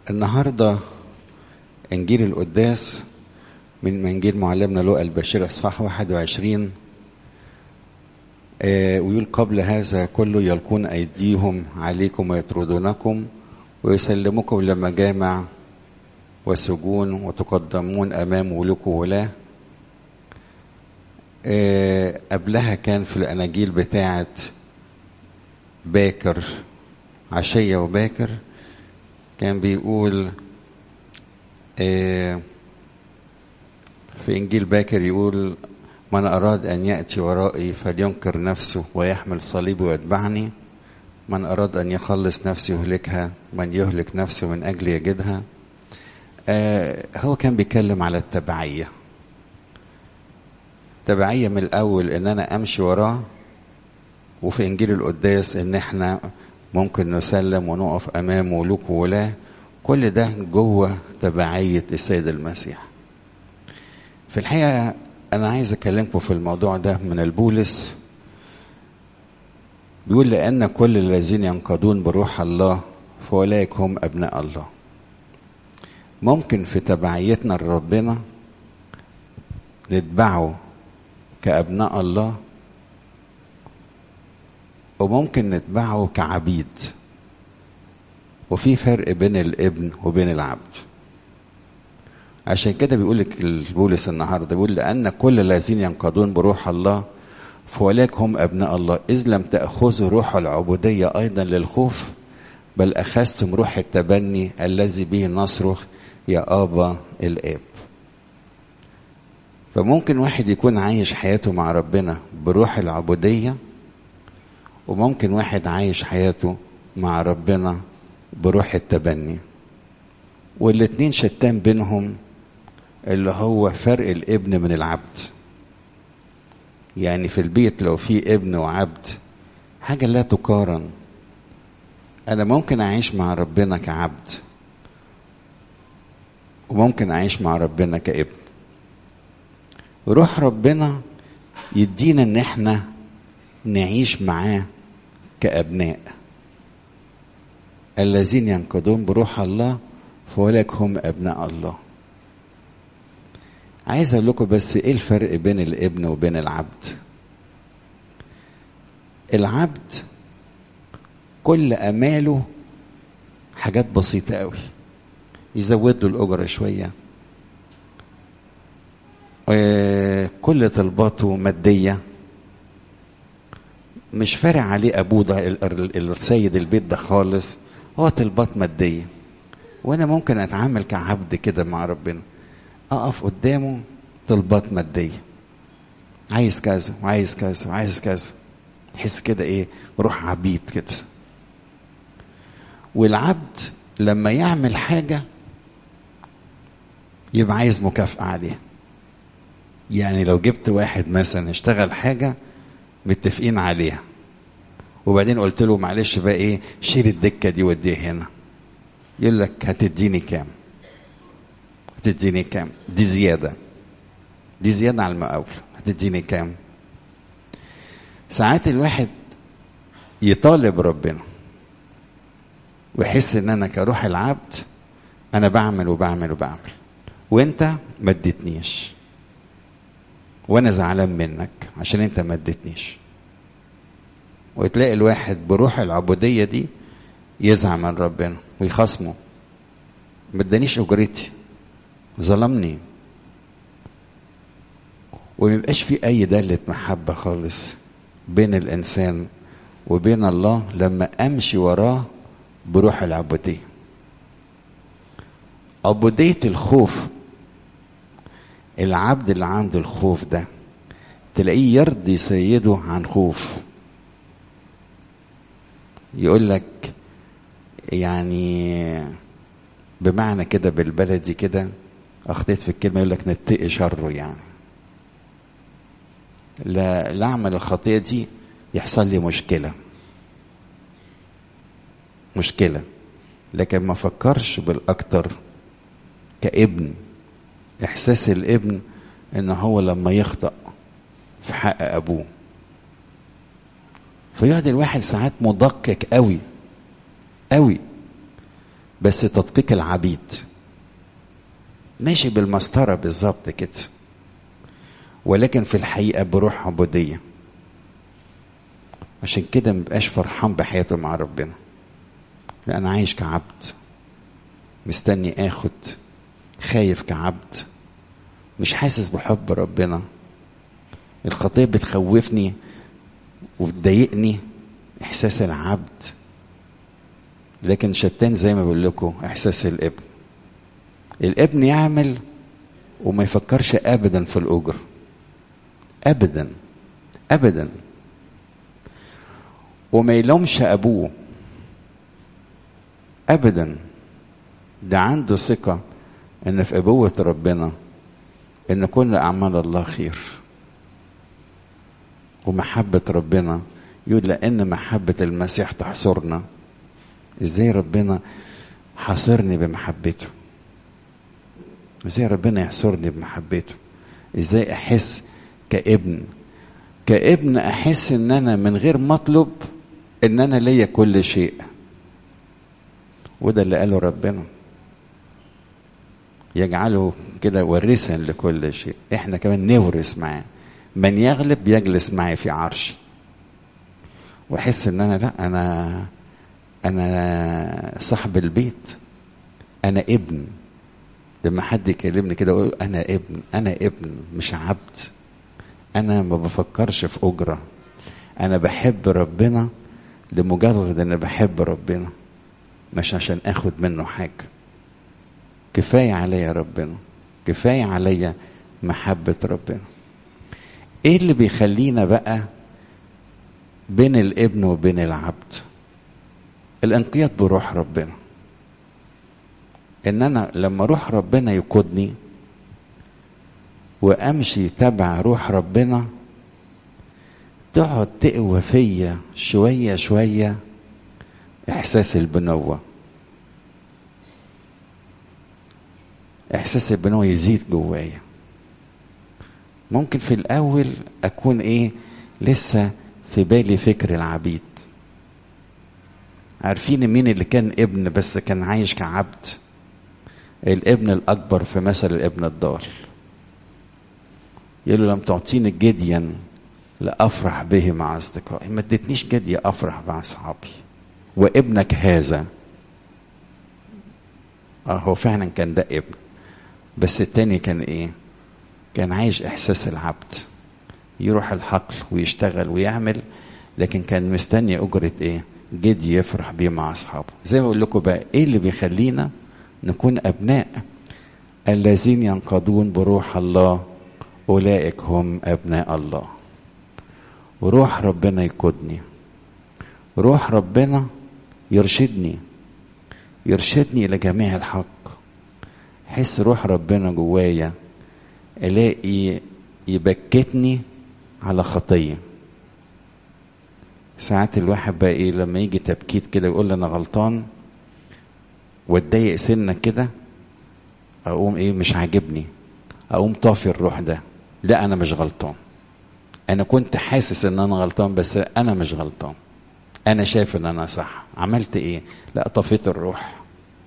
النهارده انجيل القداس من انجيل معلمنا لوقا البشير اصحاح 21 آه ويقول قبل هذا كله يلقون ايديهم عليكم ويطردونكم ويسلموكم لمجامع وسجون وتقدمون امام ملوك وولاه آه قبلها كان في الاناجيل بتاعه باكر عشيه وباكر كان بيقول آه في انجيل باكر يقول من اراد ان ياتي ورائي فلينكر نفسه ويحمل صليبه ويتبعني من اراد ان يخلص نفسه يهلكها من يهلك نفسه من اجل يجدها آه هو كان بيتكلم على التبعيه تبعيه من الاول ان انا امشي وراه وفي انجيل القداس ان احنا ممكن نسلم ونقف امام ملوك وولاه كل ده جوه تبعيه السيد المسيح في الحقيقه انا عايز اكلمكم في الموضوع ده من البولس بيقول لان كل الذين ينقضون بروح الله فاولئك هم ابناء الله ممكن في تبعيتنا لربنا نتبعه كابناء الله وممكن نتبعه كعبيد وفي فرق بين الابن وبين العبد عشان كده بيقول لك البولس النهارده بيقول لان كل الذين ينقضون بروح الله فاولئك هم ابناء الله اذ لم تاخذوا روح العبوديه ايضا للخوف بل اخذتم روح التبني الذي به نصرخ يا ابا الاب فممكن واحد يكون عايش حياته مع ربنا بروح العبوديه وممكن واحد عايش حياته مع ربنا بروح التبني والاتنين شتان بينهم اللي هو فرق الابن من العبد يعني في البيت لو في ابن وعبد حاجة لا تقارن أنا ممكن أعيش مع ربنا كعبد وممكن أعيش مع ربنا كابن روح ربنا يدينا إن إحنا نعيش معاه كأبناء الذين ينقضون بروح الله فولك هم أبناء الله عايز أقول لكم بس إيه الفرق بين الابن وبين العبد العبد كل أماله حاجات بسيطة قوي يزود له الأجرة شوية كل طلباته مادية مش فارق عليه ابوه ده السيد البيت ده خالص هو طلبات ماديه وانا ممكن اتعامل كعبد كده مع ربنا اقف قدامه طلبات ماديه عايز كذا وعايز كذا وعايز كذا تحس كده ايه روح عبيد كده والعبد لما يعمل حاجه يبقى عايز مكافاه عليها يعني لو جبت واحد مثلا اشتغل حاجه متفقين عليها وبعدين قلت له معلش بقى ايه شيل الدكه دي وديها هنا يقول لك هتديني كام هتديني كام دي زياده دي زياده على المقاول هتديني كام ساعات الواحد يطالب ربنا ويحس ان انا كروح العبد انا بعمل وبعمل وبعمل وانت ما اديتنيش وانا زعلان منك عشان انت ما اديتنيش وتلاقي الواحد بروح العبوديه دي يزعل من ربنا ويخاصمه ما ادانيش اجرتي ظلمني وما يبقاش في اي داله محبه خالص بين الانسان وبين الله لما امشي وراه بروح العبوديه عبوديه الخوف العبد اللي عنده الخوف ده تلاقيه يرضي سيده عن خوف يقول لك يعني بمعنى كده بالبلدي كده اخطيت في الكلمه يقول لك نتقي شره يعني لا لا اعمل الخطيه دي يحصل لي مشكله مشكله لكن ما فكرش بالاكتر كابن احساس الابن ان هو لما يخطأ في حق ابوه فيقعد الواحد ساعات مدقق قوي قوي بس تدقيق العبيد ماشي بالمسطرة بالظبط كده ولكن في الحقيقة بروح عبودية عشان كده مبقاش فرحان بحياته مع ربنا لا أنا عايش كعبد مستني آخد خايف كعبد مش حاسس بحب ربنا الخطية بتخوفني وبتضايقني إحساس العبد لكن شتان زي ما بقول لكم إحساس الابن الابن يعمل وما يفكرش ابدا في الاجر ابدا ابدا وما يلومش ابوه ابدا ده عنده ثقه ان في ابوه ربنا ان كل اعمال الله خير ومحبه ربنا يقول لان محبه المسيح تحصرنا ازاي ربنا حاصرني بمحبته ازاي ربنا يحصرني بمحبته ازاي احس كابن كابن احس ان انا من غير مطلب ان انا ليا كل شيء وده اللي قاله ربنا يجعله كده ورثا لكل شيء احنا كمان نورث معاه من يغلب يجلس معي في عرشي واحس ان انا لا انا انا صاحب البيت انا ابن لما حد يكلمني كده اقول انا ابن انا ابن مش عبد انا ما بفكرش في اجره انا بحب ربنا لمجرد ان بحب ربنا مش عشان اخد منه حاجه كفايه عليا ربنا كفايه عليا محبه ربنا ايه اللي بيخلينا بقى بين الابن وبين العبد الانقياد بروح ربنا ان انا لما روح ربنا يقودني وامشي تبع روح ربنا تقعد تقوى فيا شويه شويه احساس البنوه احساس البنوه يزيد جوايا ممكن في الاول اكون ايه لسه في بالي فكر العبيد عارفين مين اللي كان ابن بس كان عايش كعبد الابن الاكبر في مثل الابن الضال يقول له لم تعطيني جديا لافرح به مع اصدقائي ما اديتنيش جدي افرح مع اصحابي وابنك هذا اه هو فعلا كان ده ابن بس التاني كان ايه كان عايش احساس العبد يروح الحقل ويشتغل ويعمل لكن كان مستني اجره ايه جدي يفرح بيه مع اصحابه زي ما اقول لكم بقى ايه اللي بيخلينا نكون ابناء الذين ينقضون بروح الله اولئك هم ابناء الله وروح ربنا يقودني روح ربنا يرشدني يرشدني الى جميع الحق حس روح ربنا جوايا الاقي يبكتني على خطيه ساعات الواحد بقى ايه لما يجي تبكيت كده يقول انا غلطان واتضايق سنه كده اقوم ايه مش عاجبني اقوم طافي الروح ده لا انا مش غلطان انا كنت حاسس ان انا غلطان بس انا مش غلطان انا شايف ان انا صح عملت ايه لا طفيت الروح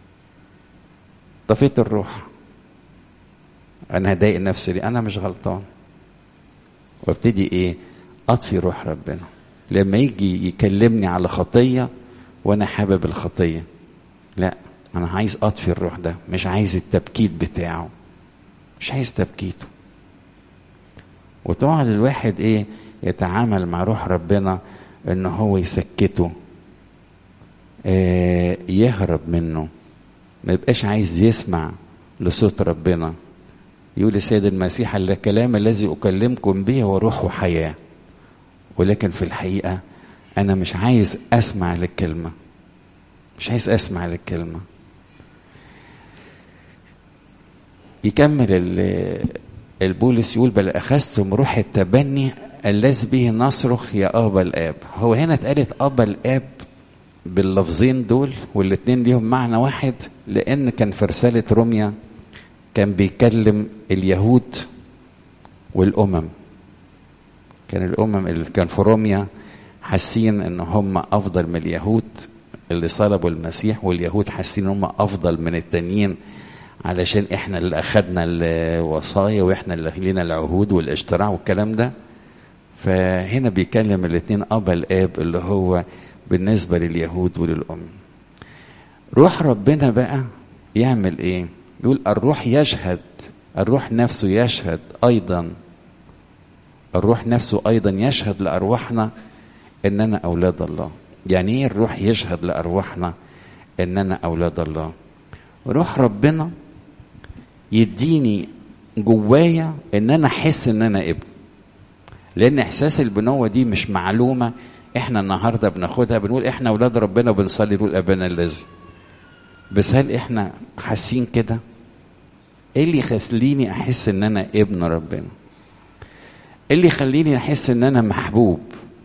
طفيت الروح انا هضايق نفسي ليه انا مش غلطان وابتدي ايه اطفي روح ربنا لما يجي يكلمني على خطيه وانا حابب الخطيه لا انا عايز اطفي الروح ده مش عايز التبكيت بتاعه مش عايز تبكيته وتقعد الواحد ايه يتعامل مع روح ربنا ان هو يسكته آه يهرب منه ما يبقاش عايز يسمع لصوت ربنا يقول السيد المسيح الكلام الذي اكلمكم به هو روح وحياه ولكن في الحقيقه انا مش عايز اسمع للكلمه مش عايز اسمع للكلمه يكمل البولس يقول بل اخذتم روح التبني الذي به نصرخ يا ابا الاب هو هنا اتقالت ابا الاب باللفظين دول والاتنين ليهم معنى واحد لان كان في رساله روميا كان بيكلم اليهود والامم كان الامم اللي كان في روميا حاسين ان هم افضل من اليهود اللي صلبوا المسيح واليهود حاسين ان هم افضل من التانيين علشان احنا اللي اخدنا الوصايا واحنا اللي لينا العهود والاشتراع والكلام ده فهنا بيكلم الاثنين ابا الاب اللي هو بالنسبه لليهود وللام روح ربنا بقى يعمل ايه يقول الروح يشهد الروح نفسه يشهد ايضا الروح نفسه ايضا يشهد لارواحنا اننا اولاد الله يعني ايه الروح يشهد لارواحنا اننا اولاد الله روح ربنا يديني جوايا ان انا احس ان انا ابن لان احساس البنوه دي مش معلومه احنا النهارده بناخدها بنقول احنا اولاد ربنا وبنصلي نقول ابانا الذي بس هل احنا حاسين كده ايه اللي يخليني احس ان انا ابن ربنا ايه اللي يخليني احس ان انا محبوب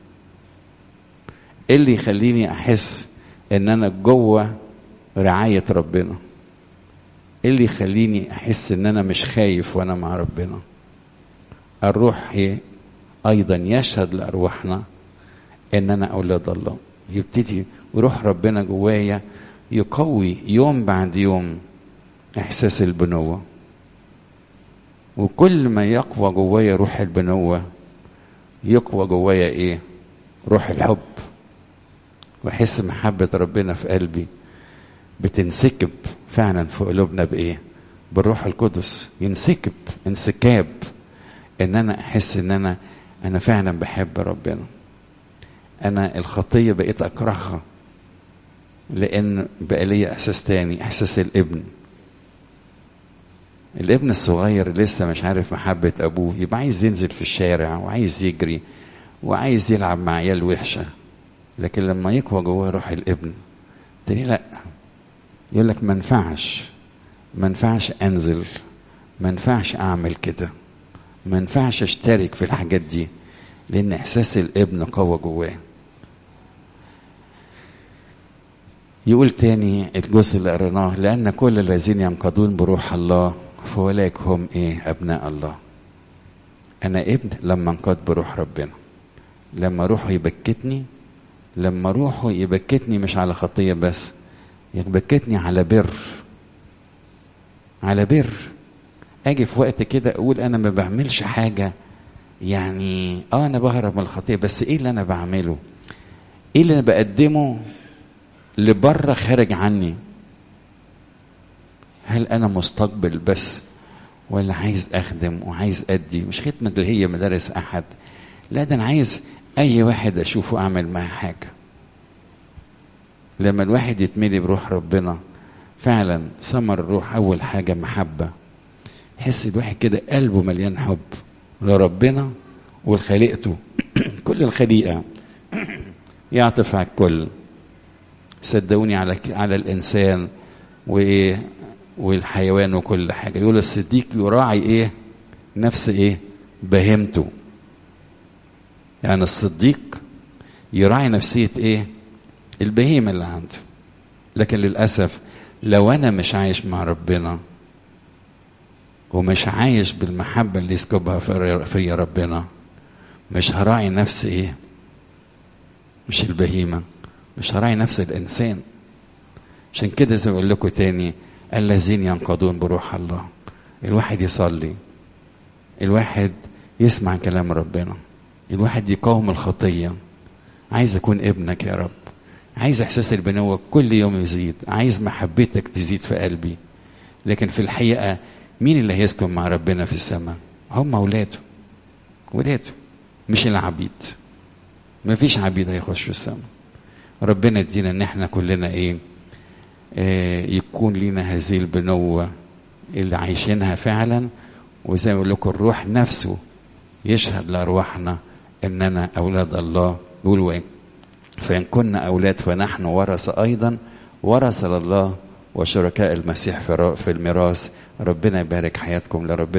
ايه اللي يخليني احس ان انا جوه رعايه ربنا ايه اللي يخليني احس ان انا مش خايف وانا مع ربنا الروح إيه؟ ايضا يشهد لارواحنا اننا اولاد الله يبتدي وروح ربنا جوايا يقوي يوم بعد يوم احساس البنوه وكل ما يقوى جوايا روح البنوه يقوى جوايا ايه روح الحب واحس محبه ربنا في قلبي بتنسكب فعلا في قلوبنا بايه بالروح القدس ينسكب انسكاب ان انا احس ان انا انا فعلا بحب ربنا انا الخطيه بقيت اكرهها لان بقى لي احساس تاني احساس الابن الابن الصغير لسه مش عارف محبة أبوه يبقى عايز ينزل في الشارع وعايز يجري وعايز يلعب مع عيال وحشة لكن لما يقوى جواه روح الابن تاني لأ يقول لك ما ينفعش ما ينفعش أنزل ما ينفعش أعمل كده ما ينفعش أشترك في الحاجات دي لأن إحساس الابن قوى جواه يقول تاني الجزء اللي قريناه لأن كل الذين ينقضون بروح الله فأولئك هم إيه أبناء الله أنا ابن لما انقض بروح ربنا لما روحه يبكتني لما روحه يبكتني مش على خطية بس يبكتني على بر على بر اجي في وقت كده اقول انا ما بعملش حاجة يعني اه انا بهرب من الخطية بس ايه اللي انا بعمله ايه اللي انا بقدمه لبره خارج عني هل انا مستقبل بس ولا عايز اخدم وعايز ادي مش خدمه اللي هي مدارس احد لا ده انا عايز اي واحد اشوفه اعمل معاه حاجه لما الواحد يتملي بروح ربنا فعلا ثمر الروح اول حاجه محبه يحس الواحد كده قلبه مليان حب لربنا ولخليقته كل الخليقه يعطف على الكل صدقوني على على الانسان وايه والحيوان وكل حاجه يقول الصديق يراعي ايه نفس ايه بهيمته يعني الصديق يراعي نفسيه ايه البهيمه اللي عنده لكن للاسف لو انا مش عايش مع ربنا ومش عايش بالمحبه اللي يسكبها في ربنا مش هراعي نفس ايه مش البهيمه مش هراعي نفس الانسان عشان كده زي ما اقول لكم تاني الذين ينقضون بروح الله الواحد يصلي الواحد يسمع كلام ربنا الواحد يقاوم الخطيه عايز اكون ابنك يا رب عايز احساس البنوه كل يوم يزيد عايز محبتك تزيد في قلبي لكن في الحقيقه مين اللي هيسكن مع ربنا في السماء هم اولاده ولاده مش العبيد ما فيش عبيد هيخشوا السماء ربنا يدينا ان احنا كلنا ايه آه يكون لنا هذه البنوة اللي عايشينها فعلا وزي ما بقول لكم الروح نفسه يشهد لأرواحنا إننا أولاد الله يقول وإن فإن كنا أولاد فنحن ورثة أيضا ورثة لله وشركاء المسيح في الميراث ربنا يبارك حياتكم لربنا